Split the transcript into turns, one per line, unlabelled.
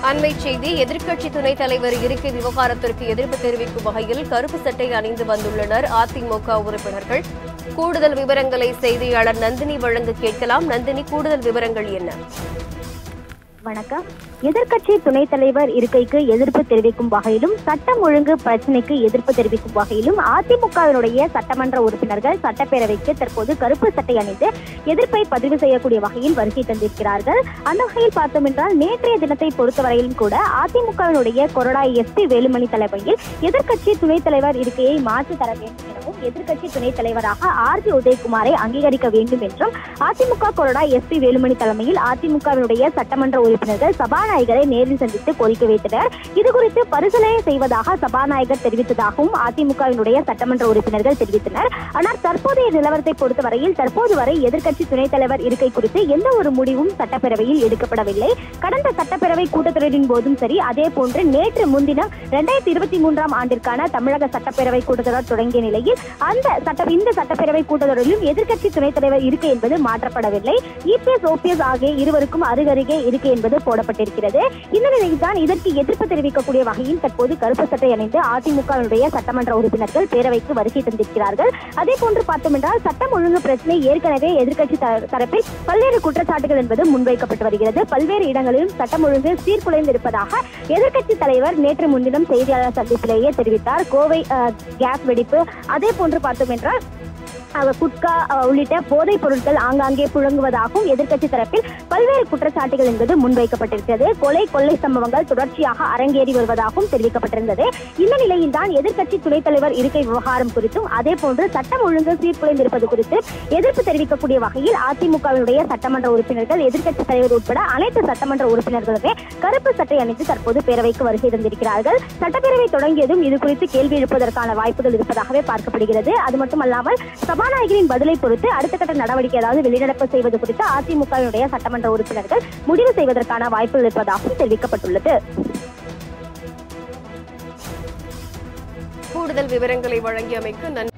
அண்மை செய்தி எதிர்க்கட்சி துணைத் தலைவர் இருக்கை விவகாரத்திற்கு எதிர்ப்பு தெரிவிக்கும் வகையில் கருப்பு சட்டை அணிந்து வந்துள்ளனர் அதிமுக உறுப்பினர்கள் கூடுதல் விவரங்களை செய்தியாளர் நந்தினி வழங்க கேட்கலாம் நந்தினி கூடுதல் விவரங்கள் என்ன
வணக்கம் எதிர்க்கட்சி துணைத் தலைவர் இருக்கைக்கு எதிர்ப்பு தெரிவிக்கும் வகையிலும் சட்டம் ஒழுங்கு பிரச்சனைக்கு எதிர்ப்பு தெரிவிக்கும் வகையிலும் அதிமுகவினுடைய சட்டமன்ற உறுப்பினர்கள் சட்டப்பேரவைக்கு தற்போது கருப்பு சட்டை அணிந்து எதிர்ப்பை பதிவு செய்யக்கூடிய வகையில் வருகை தந்திருக்கிறார்கள் அந்த வகையில் பார்த்தோம் என்றால் நேற்றைய தினத்தை பொறுத்தவரையிலும் கூட அதிமுகவினுடைய கொறடா எஸ்பி வேலுமணி தலைமையில் எதிர்க்கட்சி துணைத் தலைவர் இருக்கையை மாற்றி தர வேண்டும் எனவும் எதிர்க்கட்சி துணைத் தலைவராக ஆர் ஜி உதயகுமாரை அங்கீகரிக்க வேண்டும் என்றும் அதிமுக கொறடா எஸ்பி வேலுமணி தலைமையில் அதிமுகவினுடைய சட்டமன்ற உறுப்பினர்கள் சபாநாயகரை நேரில் சந்தித்து கோரிக்கை வைத்தனர் இது குறித்து பரிசீலனை செய்வதாக சபாநாயகர் தெரிவித்ததாகவும் அதிமுகவினுடைய சட்டமன்ற உறுப்பினர்கள் தெரிவித்தனர் ஆனால் தற்போதைய நிலவரத்தை பொறுத்தவரையில் தற்போது வரை எதிர்க்கட்சி துணைத் தலைவர் இருக்கை குறித்து எந்த ஒரு முடிவும் சட்டப்பேரவையில் எடுக்கப்படவில்லை கடந்த சட்டப்பேரவை கூட்டத்தொடரின் போதும் சரி அதே போன்று நேற்று முன்தினம் இரண்டாயிரத்தி இருபத்தி மூன்றாம் ஆண்டிற்கான தமிழக சட்டப்பேரவை கூட்டத்தொடர் தொடங்கிய நிலையில் அந்த சட்ட இந்த சட்டப்பேரவை கூட்டத்தொடரிலும் எதிர்க்கட்சி துணைத் தலைவர் இருக்கை என்பது மாற்றப்படவில்லை இபிஎஸ் ஓபிஎஸ் ஆகிய இருவருக்கும் அருகருகே இருக்கை என்பது போடப்பட்டிருக்கிறது இந்த நிலையில் தான் இதற்கு எதிர்ப்பு தெரிவிக்கக்கூடிய வகையில் தற்போது கருப்பு சட்டை அணிந்து அதிமுகவினுடைய சட்டமன்ற உறுப்பினர்கள் பேரவைக்கு வருகை தந்திருக்கிறார்கள் அதே போன்று பார்த்தோம் என்றால் சட்டம் ஒழுங்கு பிரச்சனை ஏற்கனவே எதிர்க்கட்சி த- தரப்பில் பல்வேறு குற்றச்சாட்டுகள் என்பது முன்வைக்கப்பட்டு வருகிறது பல்வேறு இடங்களிலும் சட்டம் ஒழுங்கு சீர்குலைந்திருப்பதாக எதிர்க்கட்சி தலைவர் நேற்று முன்தினம் செய்தியாளர் சந்திப்பிலேயே தெரிவித்தார் கோவை அஹ், கேஸ் வெடிப்பு அதே போன்று பார்த்தோம் என்றால் அவர் குட்கா அஹ், உள்ளிட்ட போதைப் பொருட்கள் ஆங்காங்கே புழங்குவதாகவும் எதிர்க்கட்சி தரப்பில் பல்வேறு குற்றச்சாட்டுகள் என்பது முன்வைக்கப்பட்டிருக்கிறது கொலை கொள்ளை சம்பவங்கள் தொடர்ச்சியாக அரங்கேறி வருவதாகவும் தெரிவிக்கப்பட்டிருந்தது இந்த நிலையில் தான் எதிர்க்கட்சி துணைத் தலைவர் இருக்கை விவகாரம் குறித்தும் அதே போன்று சட்டம் ஒழுங்கு சீர்குலைந்திருப்பது குறித்து எதிர்ப்பு தெரிவிக்கக்கூடிய வகையில் அதிமுகவினுடைய சட்டமன்ற உறுப்பினர்கள் எதிர்க்கட்சி தலைவர் உட்பட அனைத்து சட்டமன்ற உறுப்பினர்களுமே கருப்பு சட்டை அணிந்து தற்போது பேரவைக்கு வருகை தந்திருக்கிறார்கள் சட்டப்பேரவை தொடங்கியதும் இது குறித்து கேள்வி எழுப்புவதற்கான வாய்ப்புகள் இருப்பதாகவே பார்க்கப்படுகிறது அது மட்டுமல்லாமல் சபாநாயகரின் பதிலை பொறுத்து அடுத்த கட்ட நடவடிக்கை ஏதாவது வெளிநடப்பு செய்வது குறித்து அதிமுகவினுடைய சட்டமன்ற உறுப்பினர்கள் முடிவு செய்வதற்கான வாய்ப்புகள் இருப்பதாகவும் தெரிவிக்கப்பட்டுள்ளது
கூடுதல் விவரங்களை வழங்கியமைக்கு நன்றி